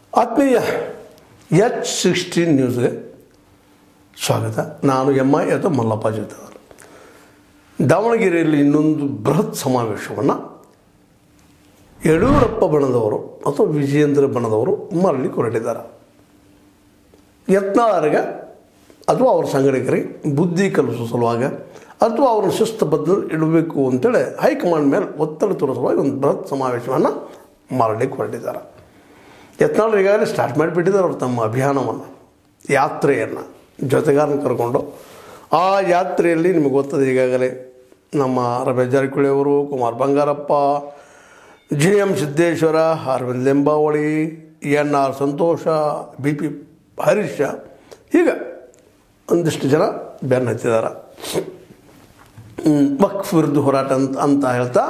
ಆತ್ಮೀಯ H sixteen ನ್ಯೂಸ್ಗೆ ಸ್ವಾಗತ ನಾನು ಎಮ್ ಐ ಅಥವಾ ಮಲ್ಲಪ್ಪ ಜೊತೆವರು ದಾವಣಗೆರೆಯಲ್ಲಿ ಇನ್ನೊಂದು ಬೃಹತ್ ಸಮಾವೇಶವನ್ನು ಯಡಿಯೂರಪ್ಪ ಬಣದವರು ಅಥವಾ ವಿಜಯೇಂದ್ರ ಬಣದವರು ಮರಳಿ ಹೊರಟಿದ್ದಾರೆ ಯತ್ನಾಳರಿಗೆ ಅಥವಾ ಅವ್ರ ಸಂಘಟಕರಿಗೆ ಬುದ್ಧಿ ಕಲಿಸೋ ಸಲುವಾಗ ಅಥವಾ ಅವ್ರನ್ನ ಶಿಸ್ತುಬದ್ಧ ಇಡಬೇಕು ಅಂತೇಳಿ ಹೈಕಮಾಂಡ್ ಮೇಲೆ ಒತ್ತಡ ತೋರಿಸುವಾಗ ಒಂದು ಬೃಹತ್ ಸಮಾವೇಶವನ್ನು ಮಾಡಲಿಕ್ಕೆ ಹೊರಟಿದ್ದಾರೆ ಯತ್ನಾಳರು ಈಗಾಗಲೇ ಸ್ಟಾರ್ಟ್ ಮಾಡಿಬಿಟ್ಟಿದ್ದಾರೆ ಅವರು ತಮ್ಮ ಅಭಿಯಾನವನ್ನು ಯಾತ್ರೆಯನ್ನು ಜೊತೆಗಾರನ ಕರ್ಕೊಂಡು ಆ ಯಾತ್ರೆಯಲ್ಲಿ ನಿಮಗೆ ಗೊತ್ತದೆ ಈಗಾಗಲೇ ನಮ್ಮ ರಮೇಶ್ ಜಾರಕಿಹೊಳಿ ಅವರು Kumar Bangarappa G M Siddeshwara Arvind Limbavali N R Santosh B P Harish ಹೀಗೆ ಒಂದಿಷ್ಟು ಜನ ಬೆನ್ನು ಹತ್ತಿದ್ದಾರೆ ಹ್ಮ್, ವಕ್ಫ್ ವಿರುದ್ಧ ಹೋರಾಟ ಅಂತ ಅಂತ ಹೇಳ್ತಾ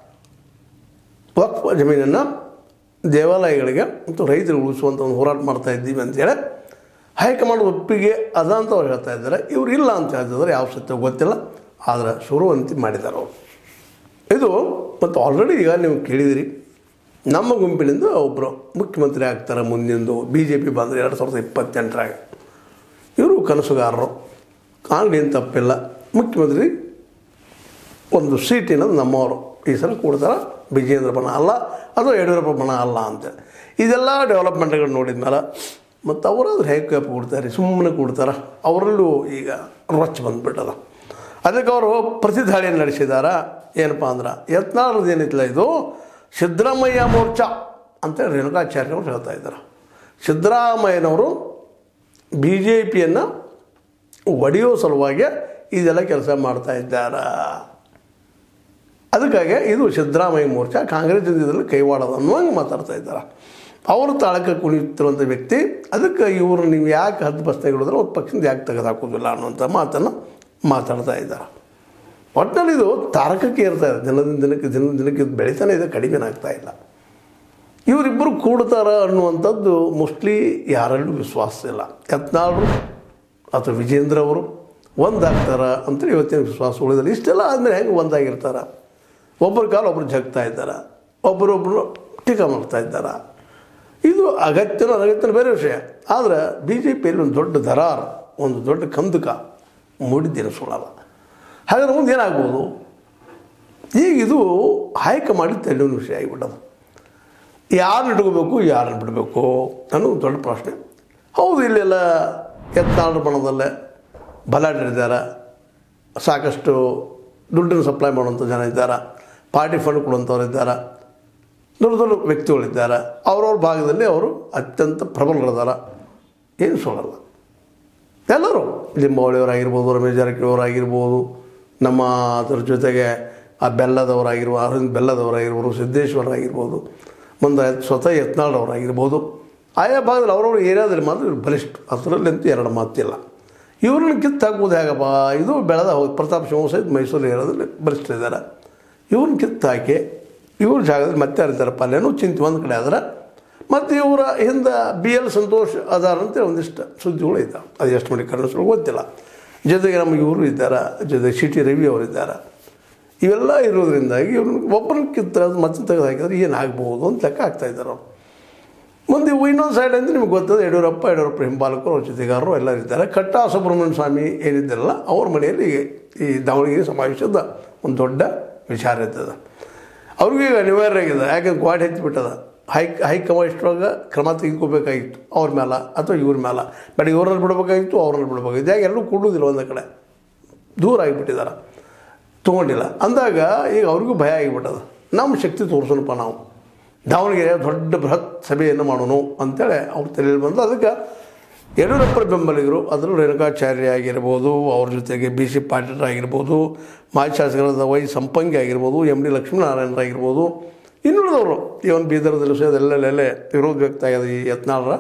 ವಕ್ಫ್ ಜಮೀನನ್ನು ದೇವಾಲಯಗಳಿಗೆ ಮತ್ತು ರೈತರಿಗೆ ಉಳಿಸುವಂಥ ಒಂದು ಹೋರಾಟ ಮಾಡ್ತಾ ಇದ್ದೀವಿ ಅಂತೇಳಿ ಹೈಕಮಾಂಡ್ ಒಪ್ಪಿಗೆ ಅದ ಅಂತ ಅವ್ರು ಹೇಳ್ತಾ ಇದ್ದಾರೆ ಇವ್ರು ಇಲ್ಲ ಅಂತ ಹೇಳ್ತಿದ್ದಾರೆ ಯಾವ ಸತ್ಯ ಗೊತ್ತಿಲ್ಲ ಆದರೆ ಶುರುವಂತಿ ಮಾಡಿದ್ದಾರೆ ಅವರು ಇದು ಮತ್ತು ಆಲ್ರೆಡಿ ಈಗ ನೀವು ಕೇಳಿದಿರಿ ನಮ್ಮ ಗುಂಪಿನಿಂದ ಒಬ್ಬರು ಮುಖ್ಯಮಂತ್ರಿ ಆಗ್ತಾರೆ ಮುಂದಿಂದು ಬಿ ಜೆ ಪಿ ಬಂದರೆ ಎರಡು ಸಾವಿರದ ಇಪ್ಪತ್ತೆಂಟರಾಗ ಇವರು ಕನಸುಗಾರರು ಕಾಣಲಿ ಏನು ತಪ್ಪಿಲ್ಲ ಮುಖ್ಯಮಂತ್ರಿ ಒಂದು ಸೀಟಿನ ನಮ್ಮವರು ಈ ಸಲ ಕೊಡ್ತಾರೆ ವಿಜಯೇಂದ್ರ ಬಣ ಅಲ್ಲ ಅಥವಾ ಯಡಿಯೂರಪ್ಪ ಬಣ ಅಲ್ಲ ಅಂತ ಇದೆಲ್ಲ ಡೆವಲಪ್ಮೆಂಟ್ಗಳು ನೋಡಿದ ಮೇಲೆ ಮತ್ತು ಅವರಾದ್ರೂ ಹೇಗೆ ಕಪ್ ಕೊಡ್ತಾರೆ ಸುಮ್ಮನೆ ಕೊಡ್ತಾರೆ ಅವರಲ್ಲೂ ಈಗ ರೊಚ್ಚ ಬಂದುಬಿಟ್ಟದ ಅದಕ್ಕೆ ಅವರು ಪ್ರತಿದಾಳಿಯನ್ನು ನಡೆಸಿದಾರ ಏನಪ್ಪ ಅಂದ್ರೆ ಯತ್ನಾಳದ್ದು ಏನಿತ್ತಲ್ಲ ಇದು ಸಿದ್ದರಾಮಯ್ಯ ಮೋರ್ಚಾ ಅಂತೇಳಿ ರೇಣುಕಾಚಾರ್ಯ ಅವರು ಹೇಳ್ತಾ ಇದ್ದಾರೆ ಸಿದ್ದರಾಮಯ್ಯನವರು ಬಿ ಜೆ ಪಿಯನ್ನು ಒಡೆಯೋ ಸಲುವಾಗಿ ಇದೆಲ್ಲ ಕೆಲಸ ಮಾಡ್ತಾ ಇದ್ದಾರೆ ಅದಕ್ಕಾಗಿ ಇದು ಸಿದ್ದರಾಮಯ್ಯ ಮೋರ್ಚಾ ಕಾಂಗ್ರೆಸ್ ಇದರಲ್ಲಿ ಕೈವಾಡೋದು ಅನ್ನುವಂಗೆ ಮಾತಾಡ್ತಾ ಇದ್ದಾರೆ ಅವರು ತಾಳಕ್ಕೆ ಕುಣಿತಿರುವಂಥ ವ್ಯಕ್ತಿ ಅದಕ್ಕೆ ಇವರು ನೀವು ಯಾಕೆ ಹದ್ದು ಬಸ್ತಾಗಿ ಹಿಡಿದ್ರೆ ಅವ್ರ ಪಕ್ಷದಿಂದ ಯಾಕೆ ತೆಗೆದುಹಾಕೋದಿಲ್ಲ ಅನ್ನುವಂಥ ಮಾತನ್ನು ಮಾತಾಡ್ತಾ ಇದ್ದಾರೆ ಒಟ್ಟಿನಲ್ಲಿ ಇದು ತಾರಕಕ್ಕೆ ಇರ್ತಾ ಇದೆ ದಿನದಿಂದ ದಿನಕ್ಕೆ ದಿನ ದಿನಕ್ಕೆ ಇದು ಬೆಳೀತಾನೆ ಇದೆ ಕಡಿಮೆ ಆಗ್ತಾ ಇಲ್ಲ ಇವರಿಬ್ಬರು ಕೂಡ್ತಾರ ಅನ್ನುವಂಥದ್ದು ಮೋಸ್ಟ್ಲಿ ಯಾರಲ್ಲೂ ವಿಶ್ವಾಸ ಇಲ್ಲ ಯತ್ನಾಳರು ಅಥವಾ ವಿಜೇಂದ್ರ ಅವರು ಒಂದಾಗ್ತಾರ ಅಂತೇಳಿ ಇವತ್ತಿನ ವಿಶ್ವಾಸ ಉಳಿದಿಲ್ಲ ಇಷ್ಟೆಲ್ಲ ಆದಮೇಲೆ ಹೆಂಗೆ ಒಂದಾಗಿರ್ತಾರ ಒಬ್ಬರ ಕಾಲ ಒಬ್ಬರು ಜಗ್ತಾ ಇದ್ದಾರೆ ಒಬ್ಬರೊಬ್ಬರು ಟೀಕಾ ಮಾಡ್ತಾ ಇದ್ದಾರೆ ಇದು ಅಗತ್ಯನೋ ಅನಗತ್ಯನೋ ಬೇರೆ ವಿಷಯ ಆದರೆ ಬಿ ಜೆ ಪಿಯಲ್ಲಿ ಒಂದು ದೊಡ್ಡ ದರಾರ್ ಒಂದು ದೊಡ್ಡ ಕಂದಕ ಮೂಡಿದ್ದೇನೆ ಸುಳ್ಳಲ್ಲ ಹಾಗಾದ್ರೆ ಮುಂದೆ ಏನಾಗ್ಬೋದು ಈಗ ಇದು ಹೈಕಮಾಂಡ್ ತಲೆಯೊಂದು ವಿಷಯ ಆಗಿಬಿಟ್ಟದು ಯಾರನ್ನ ಇಟ್ಕೋಬೇಕು ಯಾರನ್ನ ಬಿಡಬೇಕು ಅನ್ನೋದು ದೊಡ್ಡ ಪ್ರಶ್ನೆ ಹೌದು ಇಲ್ಲೆಲ್ಲ ಎತ್ತಾಳ ಬಣದಲ್ಲೇ ಬಲಾಢ್ಯರಿದ್ದಾರೆ ಸಾಕಷ್ಟು ದುಡ್ಡನ್ನು ಸಪ್ಲೈ ಮಾಡುವಂಥ ಜನ ಇದ್ದಾರೆ ಪಾರ್ಟಿ ಫಂಡ್ ಕೊಡುವಂಥವ್ರು ಇದ್ದಾರೆ ದೊಡ್ಡ ದೊಡ್ಡ ವ್ಯಕ್ತಿಗಳಿದ್ದಾರೆ ಅವ್ರವ್ರ ಭಾಗದಲ್ಲಿ ಅವರು ಅತ್ಯಂತ ಪ್ರಬಲರಿದ್ದಾರೆ ಏನು ಸುಳ್ಳಲ್ಲ ಎಲ್ಲರೂ ಲಿಂಬಾವಳಿಯವರಾಗಿರ್ಬೋದು ರಮೇಶ್ ಜಾರಕಿಹೊಳಿಯವರಾಗಿರ್ಬೋದು ನಮ್ಮ ಅದ್ರ ಜೊತೆಗೆ ಆ ಬೆಲ್ಲದವರಾಗಿರ್ಬೋದು ಅರವಿಂದ್ ಬೆಲ್ಲದವರಾಗಿರ್ಬೋದು ಸಿದ್ದೇಶ್ವರರಾಗಿರ್ಬೋದು ಮುಂದೆ ಸ್ವತಃ ಯತ್ನಾಳವರಾಗಿರ್ಬೋದು ಆಯಾ ಭಾಗದಲ್ಲಿ ಅವ್ರವ್ರ ಏರಿಯಾದಲ್ಲಿ ಮಾತ್ರ ಇವ್ರು ಬಲಿಷ್ಠ ಅದರಲ್ಲಂತೂ ಎರಡು ಮಾತಿಲ್ಲ ಇವ್ರನ್ನ ಕಿತ್ತು ಹಾಕುವುದು ಹೇಗಪ್ಪ ಇದು ಬೆಳೆದ ಹೋಗಿ ಪ್ರತಾಪ್ ಶಿವ ಸಹಿತ ಮೈಸೂರು ಏರಿಯಾದಲ್ಲಿ ಬಲಿಷ್ಠ ಇದ್ದಾರೆ ಇವ್ರನ್ನ ಕಿತ್ತು ಹಾಕಿ ಇವ್ರ ಜಾಗದಲ್ಲಿ ಮತ್ತೆ ಯಾರಿದ್ದಾರಪ್ಪ ಅಲ್ಲೇನೋ ಚಿಂತೆ ಒಂದು ಕಡೆ ಆದ್ರೆ ಮತ್ತು ಇವರ ಹಿಂದೆ ಬಿ ಎಲ್ ಸಂತೋಷ್ ಅದಾರ ಅಂತೇಳಿ ಒಂದಿಷ್ಟು ಸುದ್ದಿಗಳು ಇದ್ದಾವೆ ಅದು ಎಷ್ಟು ಮನೆ ಕನ್ನಡ ಗೊತ್ತಿಲ್ಲ ಜೊತೆಗೆ ನಮಗೆ ಇವರು ಇದ್ದಾರೆ ಜೊತೆಗೆ ಸಿ ಟಿ ರವಿ ಅವರಿದ್ದಾರೆ ಇವೆಲ್ಲ ಇರೋದ್ರಿಂದಾಗಿ ಇವ್ರನ್ನ ಒಬ್ಬರನ್ನ ಕಿತ್ತ ಮತ್ತೆ ತೆಗೆದು ಹಾಕಿದ್ರೆ ಏನಾಗ್ಬೋದು ಅಂತ ಲೆಕ್ಕ ಆಗ್ತಾ ಇದ್ದಾರೆ ಅವರು ಮುಂದೆ ಇವು ಇನ್ನೊಂದು ಸೈಡ್ ಅಂದರೆ ನಿಮ್ಗೆ ಗೊತ್ತದೆ ಯಡಿಯೂರಪ್ಪ ಯಡಿಯೂರಪ್ಪ ಹಿಂಬಾಲಕರು ಅವ್ರ ಜೊತೆಗಾರರು ಎಲ್ಲರೂ ಇದ್ದಾರೆ ಕಟ್ಟಾ ಸುಬ್ರಹ್ಮಣ್ಯ ಸ್ವಾಮಿ ಏನಿದ್ದಾರಲ್ಲ ಅವ್ರ ಮನೆಯಲ್ಲಿ ಈ ದಾವಣಗೆರೆ ಸಮಾವೇಶದ ಒಂದು ದೊಡ್ಡ ವಿಚಾರ ಇರ್ತದೆ ಅವ್ರಿಗೂ ಈಗ ಅನಿವಾರ್ಯ ಆಗಿದೆ ಯಾಕಂದ್ರೆ ಗ್ವಾಡ್ ಹೆಚ್ಚಿಬಿಟ್ಟದ ಹೈ ಹೈಕಮಾಂಡ್ ಕ್ರಮ ತೆಗೆದುಕೋಬೇಕಾಗಿತ್ತು ಅವ್ರ ಮೇಲೆ ಅಥವಾ ಇವ್ರ ಮೇಲೆ ಬಟ್ ಇವ್ರಲ್ಲಿ ಬಿಡಬೇಕಾಗಿತ್ತು ಅವ್ರಲ್ಲಿ ಬಿಡಬೇಕಾಗಿತ್ತು ಯಾಕೆ ಎರಡೂ ಕೊಡೋದಿಲ್ಲ ಒಂದು ಕಡೆ ದೂರ ಆಗಿಬಿಟ್ಟಿದ್ದಾರೆ ತೊಗೊಂಡಿಲ್ಲ ಅಂದಾಗ ಈಗ ಅವ್ರಿಗೂ ಭಯ ಆಗಿಬಿಟ್ಟದ ನಮ್ಮ ಶಕ್ತಿ ತೋರಿಸೋಣಪ್ಪ ನಾವು ದಾವಣಗೆರೆ ದೊಡ್ಡ ಬೃಹತ್ ಸಭೆಯನ್ನು ಮಾಡೋಣ ಅಂತೇಳಿ ಅವ್ರ ತಲೆಯಲ್ಲಿ ಬಂದು ಅದಕ್ಕೆ ಯಡಿಯೂರಪ್ಪರ ಬೆಂಬಲಿಗರು ಅದರಲ್ಲೂ ರೇಣುಕಾಚಾರ್ಯ ಆಗಿರ್ಬೋದು ಅವ್ರ ಜೊತೆಗೆ ಬಿ ಸಿ ಪಾಟೀಲ್ ಆಗಿರ್ಬೋದು ಮಾಜಿ ಶಾಸಕರಾದ ವೈ ಸಂಪಂಗಿ ಆಗಿರ್ಬೋದು ಎಮ್ ಡಿ ಲಕ್ಷ್ಮೀನಾರಾಯಣರಾಗಿರ್ಬೋದು ಇನ್ನುಳಿದವರು ಈ ಒಂದು ಬೀದರದಲ್ಲಿ ಎಲ್ಲೆಲ್ಲೆಲ್ಲೇ ವಿರೋಧ ವ್ಯಕ್ತ ಆಗಿದೆ ಈ ಯತ್ನಾಳರ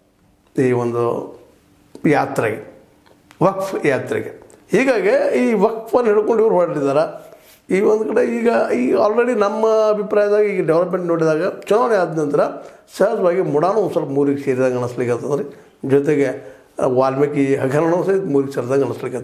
ಈ ಒಂದು ಯಾತ್ರೆಗೆ ವಕ್ಫ್ ಯಾತ್ರೆಗೆ ಹೀಗಾಗಿ ಈ ವಕ್ಫನ್ನು ಹಿಡ್ಕೊಂಡು ಇವ್ರು ಹೊರಟಿದ್ದಾರೆ ಈ ಒಂದು ಕಡೆ ಈಗ ಈ ಆಲ್ರೆಡಿ ನಮ್ಮ ಅಭಿಪ್ರಾಯದಾಗ ಈಗ ಡೆವಲಪ್ಮೆಂಟ್ ನೋಡಿದಾಗ ಚುನಾವಣೆ ಆದ ನಂತರ ಸಹಜವಾಗಿ ಮುಡಾನು ಒಂದು ಸ್ವಲ್ಪ ಮೂರಿಗೆ ಸೇರಿದಂಗೆ ಅನಿಸ್ಲಿಕ್ಕೆ ರೀ ಜೊತೆಗೆ ವಾಲ್ಮೀಕಿ ಹಗರಣವು ಸಹಿತ ಮೂರಿಗೆ ಸೇರಿದಂಗೆ ಅನಿಸ್ಲಿಕ್ಕೆ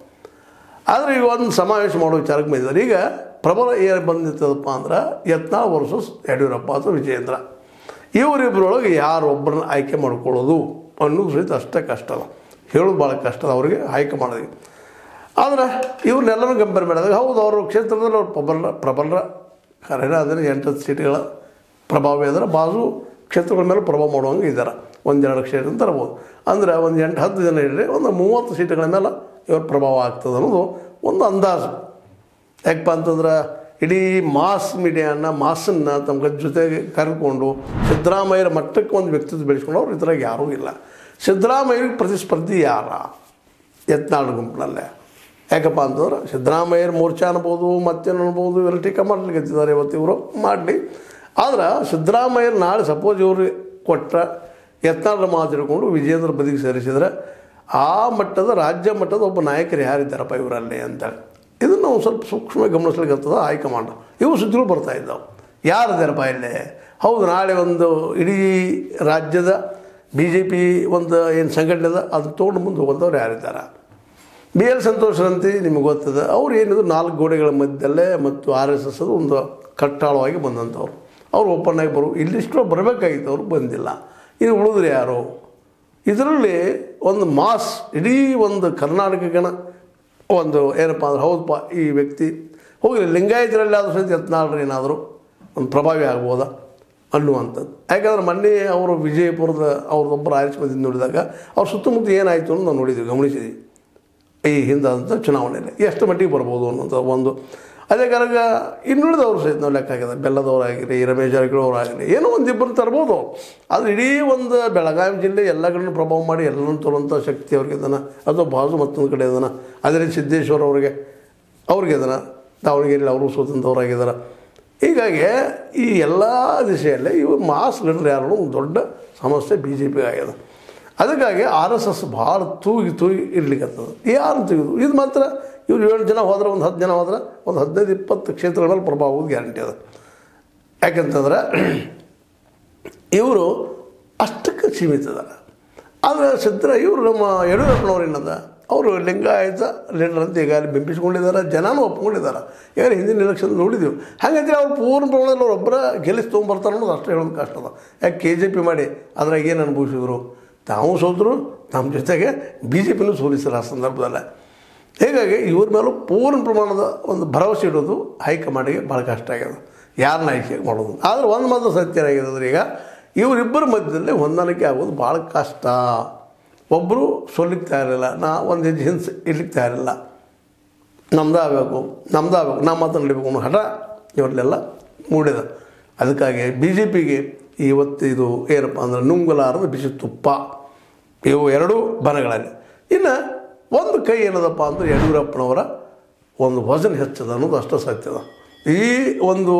ಆದರೆ ಈಗ ಒಂದು ಸಮಾವೇಶ ಮಾಡೋ ವಿಚಾರಕ್ಕೆ ಬಂದಿದ್ದಾರೆ ಈಗ ಪ್ರಬಲ ಏನು ಬಂದಿರ್ತದಪ್ಪ ಅಂದ್ರೆ ಯತ್ನಾಳ್ ವರ್ಸಸ್ ಯಡಿಯೂರಪ್ಪ ಅಥವಾ ವಿಜಯೇಂದ್ರ ಇವರಿಬ್ಬರೊಳಗೆ ಯಾರೊಬ್ಬರನ್ನ ಆಯ್ಕೆ ಮಾಡ್ಕೊಳ್ಳೋದು ಅನ್ನೋದು ಸಹಿತ ಅಷ್ಟೇ ಕಷ್ಟ ಅದ ಹೇಳೋದು ಭಾಳ ಕಷ್ಟ ಅದ ಅವರಿಗೆ ಆಯ್ಕೆ ಮಾಡೋದು ಆದ್ರೆ ಇವ್ರನ್ನೆಲ್ಲರೂ ಕಂಪೇರ್ ಮಾಡಿದಾಗ ಹೌದು ಅವರು ಕ್ಷೇತ್ರದಲ್ಲಿ ಅವ್ರು ಪ್ರಬಲ ಪ್ರಬಲರ ಖರೇನ ಅಂದರೆ ಎಂಟು ಸೀಟ್ಗಳ ಪ್ರಭಾವ ಇದ್ದಾರೆ ಬಾಜು ಕ್ಷೇತ್ರಗಳ ಮೇಲೆ ಪ್ರಭಾವ ಮಾಡುವಂಗೆ ಇದ್ದಾರೆ ಒಂದೆರಡು ಕ್ಷೇತ್ರ ಅಂತ ತರ್ಬೋದು ಅಂದರೆ ಒಂದು ಎಂಟು ಹತ್ತು ಜನ ಇರಲಿ ಒಂದು ಮೂವತ್ತು ಸೀಟುಗಳ ಮೇಲೆ ಇವ್ರ ಪ್ರಭಾವ ಆಗ್ತದೆ ಅನ್ನೋದು ಒಂದು ಅಂದಾಜು ಯಾಕಪ್ಪ ಅಂತಂದ್ರೆ ಇಡೀ ಮಾಸ್ ಮೀಡಿಯಾನ ಮಾಸನ್ನು ತಮ್ಮ ಜೊತೆಗೆ ಕರೆದುಕೊಂಡು ಸಿದ್ದರಾಮಯ್ಯರ ಮಟ್ಟಕ್ಕೆ ಒಂದು ವ್ಯಕ್ತಿತ್ವ ಬೆಳೆಸ್ಕೊಂಡು ಅವ್ರು ಇದ್ರಾಗ ಯಾರೂ ಇಲ್ಲ ಸಿದ್ದರಾಮಯ್ಯರಿಗೆ ಪ್ರತಿಸ್ಪರ್ಧಿ ಯಾರ ಯತ್ನಾಳ್ ಗುಂಪಿನಲ್ಲೇ ಯಾಕಪ್ಪ ಅಂತಂದ್ರೆ ಸಿದ್ದರಾಮಯ್ಯರ ಮೋರ್ಚಾ ಅನ್ಬೋದು ಮತ್ತೇನು ಅನ್ಬೋದು ಇವೆಲ್ಲ ಟೀಕಾ ಮಾಡ್ಲಿಕ್ಕೆ ಹತ್ತಿದ್ದಾರೆ ಇವತ್ತು ಇವರು ಮಾಡಲಿ ಆದ್ರೆ ಸಿದ್ದರಾಮಯ್ಯರು ನಾಳೆ ಸಪೋಸ್ ಇವರು ಕೊಟ್ಟ ಯತ್ನಾಳರ ಮಾತು ಹಿಡ್ಕೊಂಡು ವಿಜೇಂದ್ರ ಬದಿಗೆ ಸೇರಿಸಿದ್ರೆ ಆ ಮಟ್ಟದ ರಾಜ್ಯ ಮಟ್ಟದ ಒಬ್ಬ ನಾಯಕರು ಯಾರಿದ್ದಾರಪ್ಪ ಇವರಲ್ಲಿ ಅಂತೇಳಿ ಇದನ್ನು ನಾವು ಸ್ವಲ್ಪ ಸೂಕ್ಷ್ಮ ಗಮನಿಸ್ಲಿಕ್ಕೆ ಹೈಕಮಾಂಡ್ ಇವು ಸುದ್ದಿಗಳು ಬರ್ತಾ ಇದ್ದಾವೆ ಯಾರಿದ್ದಾರಪ್ಪ ಇಲ್ಲಿ ಹೌದು ನಾಳೆ ಒಂದು ಇಡೀ ರಾಜ್ಯದ ಬಿ ಜೆ ಪಿ ಒಂದು ಏನು ಸಂಘಟನೆ ಅದ ಅದು ತೊಗೊಂಡು ಮುಂದೆ ಹೋಗುವಂಥವ್ರು ಯಾರಿದ್ದಾರೆ ಬಿ ಎಲ್ ಸಂತೋಷರಂತಿ ನಿಮಗೆ ಗೊತ್ತದ ಅವ್ರು ಏನಿದ್ರು ನಾಲ್ಕು ಗೋಡೆಗಳ ಮಧ್ಯದಲ್ಲೇ ಮತ್ತು ಆರ್ ಎಸ್ ಎಸ್ ಅದು ಒಂದು ಕಟ್ಟಾಳವಾಗಿ ಬಂದಂಥವ್ರು ಅವ್ರು ಓಪನ್ ಆಗಿ ಬರು ಇಲ್ಲಿಷ್ಟು ಬರಬೇಕಾಗಿತ್ತು ಅವ್ರು ಬಂದಿಲ್ಲ ಇನ್ನು ಉಳಿದ್ರೆ ಯಾರು ಇದರಲ್ಲಿ ಒಂದು ಮಾಸ್ ಇಡೀ ಒಂದು ಕರ್ನಾಟಕಗಣ ಒಂದು ಏನಪ್ಪ ಅಂದ್ರೆ ಹೌದಪ್ಪ ಈ ವ್ಯಕ್ತಿ ಹೋಗಲಿ ಲಿಂಗಾಯತರಲ್ಲಿ ಆದರೂ ಸಹಿತ ಯತ್ನಾಳ್ರು ಏನಾದರೂ ಒಂದು ಪ್ರಭಾವಿ ಆಗ್ಬೋದಾ ಅನ್ನುವಂಥದ್ದು ಯಾಕಂದ್ರೆ ಮೊನ್ನೆ ಅವರು ವಿಜಯಪುರದ ಅವ್ರದ್ದೊಬ್ಬರು ಆರಿಸಿ ಬಂದಿದ್ದು ನೋಡಿದಾಗ ಅವ್ರ ಸುತ್ತಮುತ್ತ ಏನಾಯಿತು ಅನ್ನೋದು ನಾವು ನೋಡಿದ್ವಿ ಗಮನಿಸಿದ್ವಿ ಈ ಹಿಂದಂಥ ಚುನಾವಣೆಯಲ್ಲಿ ಎಷ್ಟು ಮಟ್ಟಿಗೆ ಬರ್ಬೋದು ಅನ್ನೋಂಥ ಒಂದು ಅದೇ ಕಾರಣ ಇನ್ನುಳಿದವರು ಸಹಿತ ನಾವು ಲೆಕ್ಕ ಹಾಕಿದ್ದಾರೆ ಬೆಲ್ಲದವರಾಗಿರಲಿ ರಮೇಶ್ ಜಾರಕಿಹೊಳಿ ಏನೋ ಒಂದು ಇಬ್ಬರು ತರ್ಬೋದು ಆದರೆ ಇಡೀ ಒಂದು ಬೆಳಗಾವಿ ಜಿಲ್ಲೆ ಎಲ್ಲ ಕಡೆನೂ ಪ್ರಭಾವ ಮಾಡಿ ಎಲ್ಲನೂ ತರುವಂಥ ಶಕ್ತಿ ಅವ್ರಿಗೆ ಇದನ್ನು ಅಥವಾ ಬಾಜು ಮತ್ತೊಂದು ಕಡೆ ಇದನ್ನು ಅದೇ ರೀತಿ ಸಿದ್ದೇಶ್ವರ ಅವರಿಗೆ ಅವ್ರಿಗೆ ಇದನ್ನು ದಾವಣಗೆರೆಯಲ್ಲಿ ಅವರು ಸ್ವತಂತ್ರವರಾಗಿದ್ದಾರೆ ಹೀಗಾಗಿ ಈ ಎಲ್ಲ ದಿಶೆಯಲ್ಲೇ ಇವು ಮಾಸ್ ಲೀಡರ್ ಯಾರು ಒಂದು ದೊಡ್ಡ ಸಮಸ್ಯೆ ಬಿ ಜೆ ಪಿಗೆ ಆಗ್ಯದ ಅದಕ್ಕಾಗಿ ಆರ್ ಎಸ್ ಎಸ್ ಭಾಳ ತೂಗಿ ತೂಗಿ ಇರ್ಲಿಕ್ಕತ್ತದ ಯಾರು ತೆಗೆದು ಇದು ಮಾತ್ರ ಇವ್ರು ಏಳು ಜನ ಹೋದ್ರೆ ಒಂದು ಹತ್ತು ಜನ ಹೋದ್ರೆ ಒಂದು ಹದಿನೈದು ಇಪ್ಪತ್ತು ಕ್ಷೇತ್ರಗಳ ಮೇಲೆ ಪ್ರಭಾವ ಆಗೋದು ಗ್ಯಾರಂಟಿ ಅದ ಯಾಕಂತಂದ್ರೆ ಇವರು ಅಷ್ಟಕ್ಕೆ ಸೀಮಿತ ಅದ ಆದರೆ ಸಿದ್ದರ ಇವರು ನಮ್ಮ ಯಡಿಯೂರಪ್ಪನವ್ರು ಏನದ ಅವರು ಲಿಂಗಾಯತ ಲೀಡರ್ ಅಂತ ಈಗಾಗಲೇ ಬಿಂಬಿಸ್ಕೊಂಡಿದ್ದಾರೆ ಜನನೂ ಒಪ್ಕೊಂಡಿದ್ದಾರೆ ಈಗ ಹಿಂದಿನ ಎಲೆಕ್ಷನ್ ನೋಡಿದ್ದೀವಿ ಹಾಗಂದ್ರೆ ಅವ್ರು ಪೂರ್ಣ ಪ್ರಮಾಣದಲ್ಲಿ ಅವ್ರು ಒಬ್ಬರ ಗೆಲ್ಲಿಸಿ ತೊಗೊಂಬರ್ತಾರೆ ಅನ್ನೋದು ಅಷ್ಟೇ ಹೇಳೋದು ಕಷ್ಟ ಅದ ಯಾಕೆ ಕೆ ಜೆ ಪಿ ಮಾಡಿ ಅದ್ರಾಗ ಏನು ಅನುಭವಿಸಿದ್ರು ತಾವು ಸೋತರು ನಮ್ಮ ಜೊತೆಗೆ ಬಿ ಜೆ ಪಿನೂ ಸೋಲಿಸಿದ್ರು ಆ ಸಂದರ್ಭದಲ್ಲೇ ಹೀಗಾಗಿ ಇವ್ರ ಮೇಲೂ ಪೂರ್ಣ ಪ್ರಮಾಣದ ಒಂದು ಭರವಸೆ ಇಡೋದು ಹೈಕಮಾಂಡಿಗೆ ಭಾಳ ಕಷ್ಟ ಆಗ್ಯದ ಯಾರನ್ನ ಆಯ್ಕೆ ಮಾಡೋದು ಆದರೆ ಒಂದು ಮಾತ್ರ ಸತ್ಯ ಏನಾಗಿದೆ ಅಂದ್ರೆ ಈಗ ಇವರಿಬ್ಬರ ಮಧ್ಯದಲ್ಲಿ ಹೊಂದಾಣಿಕೆ ಆಗೋದು ಭಾಳ ಕಷ್ಟ ಒಬ್ಬರು ಸೋಲಿಕ್ಕೆ ತಯಾರಿಲ್ಲ ನಾ ಒಂದು ಹೆಜ್ಜೆ ಹಿಂದೆ ಇರ್ಲಿಕ್ಕೆ ತಯಾರಿಲ್ಲ ನಮ್ದು ಆಗಬೇಕು ನಮ್ದು ಆಗಬೇಕು ನಾ ಮಾತ್ರ ನಡಿಬೇಕು ಅನ್ನೋ ಹಠ ಇವರಲ್ಲೆಲ್ಲ ಮೂಡಿದ ಅದಕ್ಕಾಗಿ ಬಿ ಜೆ ಪಿಗೆ ಇವತ್ತು ಇದು ಏನಪ್ಪ ಅಂದ್ರೆ ನುಂಗಲಾರದ ಬಿಸಿ ತುಪ್ಪ ಇವು ಎರಡೂ ಬನಗಳಲ್ಲಿ ಇನ್ನು ಒಂದು ಕೈ ಏನದಪ್ಪ ಅಂದ್ರೆ ಯಡಿಯೂರಪ್ಪನವರ ಒಂದು ವಜನ್ ಹೆಚ್ಚದ ಅನ್ನೋದು ಅಷ್ಟು ಸತ್ಯದ ಈ ಒಂದು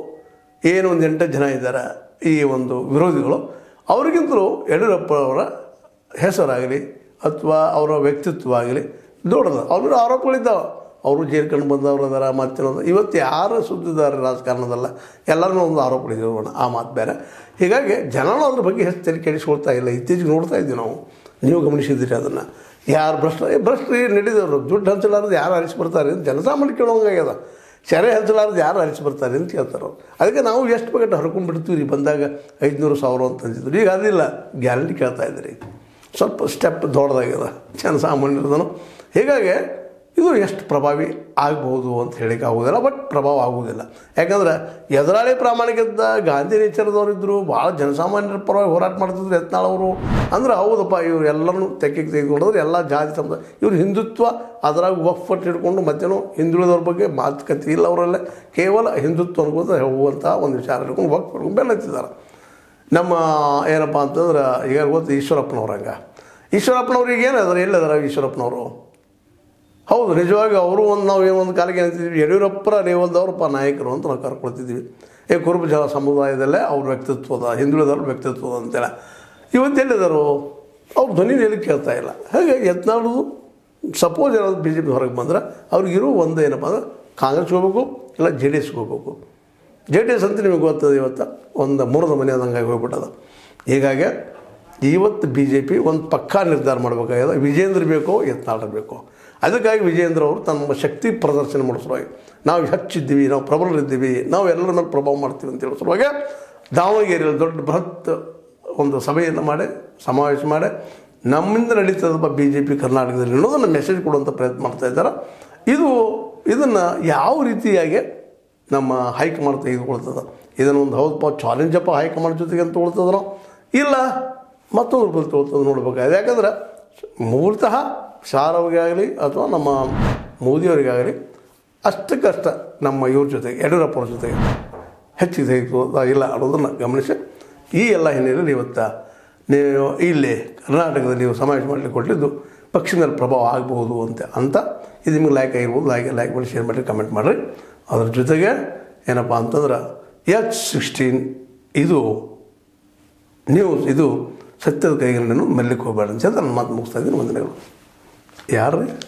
ಏನು ಒಂದು ಎಂಟು ಜನ ಇದ್ದಾರೆ ಈ ಒಂದು ವಿರೋಧಿಗಳು ಅವರಿಗಿಂತಲೂ ಯಡಿಯೂರಪ್ಪನವರ ಹೆಸರಾಗಲಿ ಅಥವಾ ಅವರ ವ್ಯಕ್ತಿತ್ವ ಆಗಲಿ ದೊಡ್ಡದು ಅವ್ರ ಆರೋಪಗಳಿದ್ದಾವೆ ಅವರು ಜೇರ್ಕೊಂಡು ಬಂದವರು ಅದಾರ ಮತ್ತೇನದ ಇವತ್ತು ಯಾರು ಸುದ್ದಿದ್ದಾರೆ ರಾಜಕಾರಣದಲ್ಲ ಎಲ್ಲರನ್ನೂ ಒಂದು ಆರೋಪಗಳಿದ್ದೀವಿ ಆ ಮಾತು ಬೇರೆ ಹೀಗಾಗಿ ಜನನೂ ಅದ್ರ ಬಗ್ಗೆ ಹೆಚ್ಚು ತಲೆ ಕೆಡಿಸ್ಕೊಳ್ತಾ ಇಲ್ಲ ಇತ್ತೀಚೆಗೆ ನೋಡ್ತಾ ಇದ್ದೀವಿ ನಾವು ನೀವು ಗಮನಿಸಿದ್ದೀರಿ ಅದನ್ನು ಯಾರು ಭ್ರಷ್ಟ ಏ ಭ್ರಷ್ಟ ನಡೆದವರು ದುಡ್ಡು ಹಂಚಲಾರದು ಯಾರು ಅರಿಸಿ ಬರ್ತಾರೆ ಅಂತ ಜನಸಾಮಾನ್ಯ ಕೇಳೋಂಗಾಗ್ಯದ ಸೆರೆ ಹಂಚಲಾರದು ಯಾರು ಅರಿಸಿ ಬರ್ತಾರೆ ಅಂತ ಕೇಳ್ತಾರೆ ಅವ್ರು ಅದಕ್ಕೆ ನಾವು ಎಷ್ಟು ಬೇಕಟ್ಟು ಹರ್ಕೊಂಡು ಬಿಡ್ತೀವಿ ರೀ ಬಂದಾಗ ಐದುನೂರು ಸಾವಿರ ಅಂತ ಅಂತಿದ್ರು ಈಗ ಅದಿಲ್ಲ ಗ್ಯಾರಂಟಿ ಕೇಳ್ತಾ ಇದ್ದೀರಿ ಸ್ವಲ್ಪ ಸ್ಟೆಪ್ ದೊಡ್ಡದಾಗ್ಯದ ಜನಸಾಮಾನ್ಯರದನು ಹೀಗಾಗಿ ಇದು ಎಷ್ಟು ಪ್ರಭಾವಿ ಆಗ್ಬೋದು ಅಂತ ಹೇಳಿಕ್ಕೆ ಆಗೋದಿಲ್ಲ ಬಟ್ ಪ್ರಭಾವ ಆಗೋದಿಲ್ಲ ಯಾಕಂದ್ರೆ ಎದುರಾಳಿ ಪ್ರಾಮಾಣಿಕದ ಗಾಂಧಿ ನೇಚರದವ್ರು ಇದ್ದರು ಭಾಳ ಜನಸಾಮಾನ್ಯರ ಪರವಾಗಿ ಹೋರಾಟ ಮಾಡ್ತಿದ್ರು ಯತ್ನಾಳವರು ಅಂದ್ರೆ ಹೌದಪ್ಪ ಇವ್ರು ಎಲ್ಲರನ್ನೂ ತೆಕ್ಕಿಗೆ ತೆಗೆದುಕೊಂಡ್ರೆ ಎಲ್ಲ ಜಾತಿ ಸಮುದಾಯ ಇವ್ರು ಹಿಂದುತ್ವ ಅದರಾಗ ಒಪ್ಪಟ್ಟು ಹಿಡ್ಕೊಂಡು ಮತ್ತೇನೋ ಹಿಂದುಳಿದವ್ರ ಬಗ್ಗೆ ಮಾತುಕತೆ ಇಲ್ಲ ಅವರಲ್ಲೇ ಕೇವಲ ಹಿಂದುತ್ವ ಅನ್ಕೋತ ಹೋಗುವಂಥ ಒಂದು ವಿಚಾರ ಹಿಡ್ಕೊಂಡು ಒಪ್ಪು ಹಿಡ್ಕೊಂಡು ಬೆನ್ನತ್ತಿದ್ದಾರೆ ನಮ್ಮ ಏನಪ್ಪ ಅಂತಂದ್ರೆ ಈಗ ಗೊತ್ತು ಈಶ್ವರಪ್ಪನವ್ರಂಗ ಈಶ್ವರಪ್ಪನವ್ರಿಗೆ ಏನು ಅದಾರ ಎಲ್ಲದಾರ ಈಶ್ವರಪ್ಪನವರು ಹೌದು ನಿಜವಾಗಿ ಅವರು ಒಂದು ನಾವು ಏನು ಒಂದು ಕಾಲಕ್ಕೆ ಏನಂತಿದ್ವಿ ಯಡಿಯೂರಪ್ಪರ ರೇವಂದವ್ರಪ್ಪ ನಾಯಕರು ಅಂತ ನಾವು ಕರ್ಕೊಳ್ತಿದ್ವಿ ಏ ಕುರುಬ ಜನ ಸಮುದಾಯದಲ್ಲೇ ಅವ್ರ ವ್ಯಕ್ತಿತ್ವದ ಹಿಂದುಳಿದವ್ರ ವ್ಯಕ್ತಿತ್ವದ ಅಂತೇಳಿ ಇವತ್ತು ಎಲ್ಲಿದ್ದಾರು ಅವ್ರ ಧ್ವನಿ ಎಲ್ಲಿ ಕೇಳ್ತಾ ಇಲ್ಲ ಹಾಗೆ ಯತ್ನಾಳದು ಸಪೋಸ್ ಏನಾದ್ರು ಬಿ ಜೆ ಪಿ ಹೊರಗೆ ಬಂದ್ರೆ ಅವ್ರಿಗಿರೋ ಒಂದು ಏನಪ್ಪ ಅಂದ್ರೆ ಕಾಂಗ್ರೆಸ್ಗೆ ಹೋಗ್ಬೇಕು ಇಲ್ಲ ಜೆ ಡಿ ಎಸ್ಗೆ ಹೋಗ್ಬೇಕು ಜೆ ಡಿ ಎಸ್ ಅಂತ ನಿಮಗೆ ಗೊತ್ತದ ಇವತ್ತು ಒಂದು ಮೂರದ ಮನೆ ಆದಂಗಾಗಿ ಹೋಗ್ಬಿಟ್ಟದ ಹೀಗಾಗಿ ಇವತ್ತು ಬಿ ಜೆ ಪಿ ಒಂದು ಪಕ್ಕಾ ನಿರ್ಧಾರ ಮಾಡಬೇಕಾಗಿದೆ ವಿಜೇಂದ್ರ ಬೇಕೋ ಯತ್ನಾಳ್ ಬೇಕೋ ಅದಕ್ಕಾಗಿ ವಿಜೇಂದ್ರ ಅವರು ತಮ್ಮ ಶಕ್ತಿ ಪ್ರದರ್ಶನ ಮಾಡೋ ಸಲುವಾಗಿ ನಾವು ಹೆಚ್ಚಿದ್ದೀವಿ ನಾವು ಪ್ರಬಲರಿದ್ದೀವಿ ನಾವು ಎಲ್ಲರ ಮೇಲೆ ಪ್ರಭಾವ ಮಾಡ್ತೀವಿ ಅಂತ ಹೇಳೋ ಸಲುವಾಗಿ ದಾವಣಗೆರೆಯಲ್ಲಿ ದೊಡ್ಡ ಬೃಹತ್ ಒಂದು ಸಭೆಯನ್ನು ಮಾಡಿ ಸಮಾವೇಶ ಮಾಡಿ ನಮ್ಮಿಂದ ನಡೀತದಪ್ಪ ಬಿ ಜೆ ಪಿ ಕರ್ನಾಟಕದಲ್ಲಿ ಅನ್ನೋದನ್ನು ಮೆಸೇಜ್ ಕೊಡುವಂಥ ಪ್ರಯತ್ನ ಮಾಡ್ತಾ ಇದ್ದಾರೆ ಇದು ಇದನ್ನು ಯಾವ ರೀತಿಯಾಗಿ ನಮ್ಮ ಹೈಕಮಾಂಡ್ ತೆಗೆದುಕೊಳ್ತದೆ ಇದನ್ನು ಒಂದು ಹೌದಪ್ಪ ಚಾಲೆಂಜಪ್ಪ ಹೈಕಮಾಂಡ್ ಜೊತೆಗೆ ಅಂತ ತೊಗೊಳ್ತದೋ ಇಲ್ಲ ಮತ್ತೊಂದು ರೂಪದಲ್ಲಿ ತೊಗೊಳ್ತದೆ ನೋಡ್ಬೇಕಾಗಿದೆ ಯಾಕಂದ್ರೆ ಮೂಲತಃ ಶಾರವ್ರಿಗಾಗಲಿ ಅಥವಾ ನಮ್ಮ ಮೋದಿಯವರಿಗಾಗಲಿ ಅಷ್ಟಕ್ಕಷ್ಟ ನಮ್ಮ ಇವ್ರ ಜೊತೆಗೆ ಯಡಿಯೂರಪ್ಪವ್ರ ಜೊತೆಗೆ ಹೆಚ್ಚಿಗೆ ತೆಗೆದುಕೊಳ್ಳೋದ ಇಲ್ಲ ಅನ್ನೋದನ್ನು ಗಮನಿಸಿ ಈ ಎಲ್ಲ ಹಿನ್ನೆಲೆಯಲ್ಲಿ ಇವತ್ತು ನೀವು ಇಲ್ಲಿ ಕರ್ನಾಟಕದಲ್ಲಿ ನೀವು ಸಮಾವೇಶ ಮಾಡಲಿಕ್ಕೆ ಕೊಟ್ಟಿದ್ದು ಪಕ್ಷದ ಮೇಲೆ ಪ್ರಭಾವ ಆಗಬಹುದು ಅಂತ ಅಂತ ಇದು ನಿಮಗೆ ಲೈಕ್ ಆಗಿರ್ಬೋದು ಲೈಕ್ ಲೈಕ್ ಮಾಡಿ ಶೇರ್ ಮಾಡಿ ಕಮೆಂಟ್ ಮಾಡಿರಿ ಅದ್ರ ಜೊತೆಗೆ ಏನಪ್ಪ ಅಂತಂದ್ರೆ ಎಚ್ ಸಿಕ್ಸ್ಟೀನ್ ಇದು ನ್ಯೂಸ್ ಇದು ಸತ್ಯದ ಕೈಗಳನ್ನು ಮೆಲ್ಲಕ್ಕೆ ಹೋಗಬೇಡ ಅಂತ ನನ್ನ ಮಾತು ಮುಗಿಸ್ತಾ ಇದ್ದೀನಿ ವಂದನೆಗಳು ಯಾರು